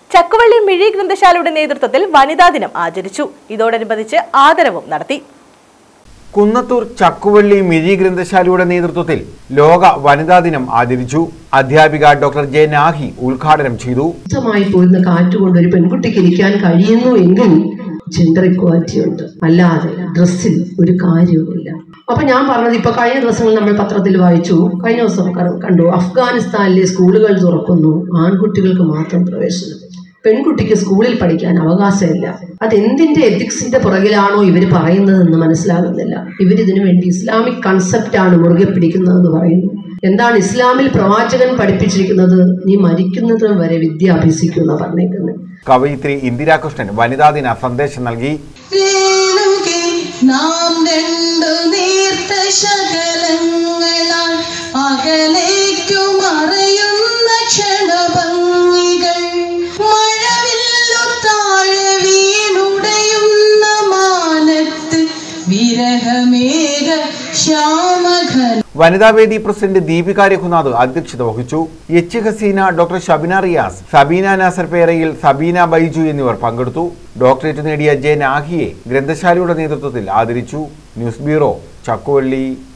ചക്കുവള്ളി മിഴി ഗ്രന്ഥശാലയുടെ നേതൃത്വത്തിൽ വനിതാ ദിനം ആചരിച്ചു ഇതോടനുബന്ധിച്ച് ആദരവും നടത്തി കുന്നത്തൂർ ചക്കുവള്ളി മിഴി ഗ്രന്ഥശാലയുടെ നേതൃത്വത്തിൽ ലോക വനിതാ ദിനം ആചരിച്ചു അധ്യാപിക ഡോക്ടർ ജെ നാഹി ഉദ്ഘാടനം ചെയ്തു ശക്തമായി പോരുന്ന കാറ്റുകൊണ്ട് ഒരു പെൺകുട്ടിക്ക് ഇരിക്കാൻ കഴിയുന്നു എങ്കിൽ ജെൻഡർ ഇക്വാലിറ്റി ഉണ്ട് അല്ലാതെ ഡ്രസ്സിൽ ഒരു കാര്യവുമില്ല അപ്പൊ ഞാൻ പറഞ്ഞത് ഇപ്പൊ കഴിഞ്ഞ ദിവസങ്ങൾ നമ്മൾ പത്രത്തിൽ വായിച്ചു കഴിഞ്ഞ ദിവസം ക- കണ്ടു അഫ്ഗാനിസ്ഥാനിലെ സ്കൂളുകൾ തുറക്കുന്നു ആൺകുട്ടികൾക്ക് മാത്രം പ്രവേശനം പെൺകുട്ടിക്ക് സ്കൂളിൽ പഠിക്കാൻ അവകാശമില്ല അതെന്തിന്റെ എത്തിക്സിന്റെ പുറകിലാണോ ഇവർ പറയുന്നതെന്ന് മനസ്സിലാകുന്നില്ല ഇവരിതിനു വേണ്ടി ഇസ്ലാമിക് കൺസെപ്റ്റ് ആണ് മുറുകെ പിടിക്കുന്നതെന്ന് പറയുന്നു എന്താണ് ഇസ്ലാമിൽ പ്രവാചകൻ പഠിപ്പിച്ചിരിക്കുന്നത് നീ മരിക്കുന്നത് വരെ വിദ്യ അഭ്യസിക്കുന്ന പറഞ്ഞേക്കുന്നത് കവയിത്രി ഇന്ദിരാകൃഷ്ണൻ വനിതാ ദിന സന്ദേശം നൽകി വേണമെങ്കിൽ നാം രണ്ടു നീർത്ത ശകലങ്ങളാൽ അകലേക്കു മറയുന്ന ക്ഷണഭംഗികൾ മഴവില്ലു താഴെ വീണുടയുന്ന മാനത്ത് വിരഹമേഘ ശ്യാമഘന വനിതാവേദി പ്രസിഡന്റ് ദീപിക രഘുനാഥ് അധ്യക്ഷത വഹിച്ചു എച്ച് ഹസീന ഡോക്ടർ ഷബിന റിയാസ് സബീന നാസർ പേരയിൽ സബീന ബൈജു എന്നിവർ പങ്കെടുത്തു ഡോക്ടറേറ്റ് നേടിയ ജെ നാഹിയെ ഗ്രന്ഥശാലയുടെ നേതൃത്വത്തിൽ ആദരിച്ചു ന്യൂസ് ബ്യൂറോ ചക്കുവള്ളി